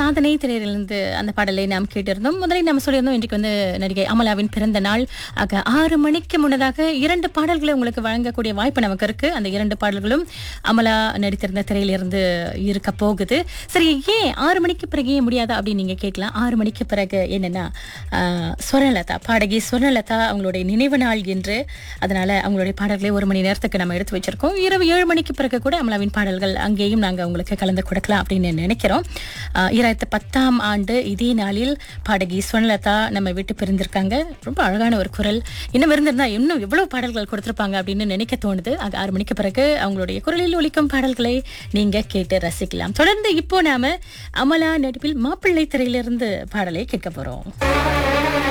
சாதனை திரையிலிருந்து அந்த பாடலை நாம் கேட்டிருந்தோம் முதலில் நாம் சொல்லியிருந்தோம் இன்றைக்கு வந்து நடிகை அமலாவின் பிறந்த நாள் ஆக ஆறு மணிக்கு முன்னதாக இரண்டு பாடல்களை உங்களுக்கு வழங்கக்கூடிய வாய்ப்பு நமக்கு இருக்கு அந்த இரண்டு பாடல்களும் அமலா நடித்திருந்த திரையிலிருந்து இருக்க போகுது சரி ஏன் ஆறு மணிக்கு பிறகு ஏன் முடியாதா அப்படின்னு நீங்க கேட்கலாம் ஆறு மணிக்கு பிறகு என்னன்னா ஆஹ், ஸ்வர்ணலதா பாடகி ஸ்வர்ணலதா அவங்களுடைய நினைவு நாள் என்று அதனால அவங்களுடைய பாடல்களை ஒரு மணி நேரத்துக்கு நம்ம எடுத்து வச்சிருக்கோம் இரவு ஏழு மணிக்கு பிறகு கூட அமலாவின் பாடல்கள் அங்கேயும் நாங்க உங்களுக்கு கலந்து கொடுக்கலாம் அப்படின்னு நினைக்கிறோம் ஆஹ், இரண்டாயிரத்து பத்தாம் ஆண்டு இதே நாளில் பாடகி ஸ்வர்ணலதா நம்ம விட்டு பிரிந்திருக்காங்க ரொம்ப அழகான ஒரு குரல் இன்னும் இருந்திருந்தா இன்னும் எவ்வளவு பாடல்கள் கொடுத்திருப்பாங்க அப்படின்னு நினைக்க தோணுது ஆக ஆறு மணிக்கு பிறகு அவங்களுடைய குரலில் ஒலிக்கும் பாடல்களை நீங்க கேட்டு ரசிக்கலாம் தொடர்ந்து இப்போ நாம அமலா நடிப்பில் மாப்பிள்ளை திரையிலிருந்து பாடலை கேட்க போறோம்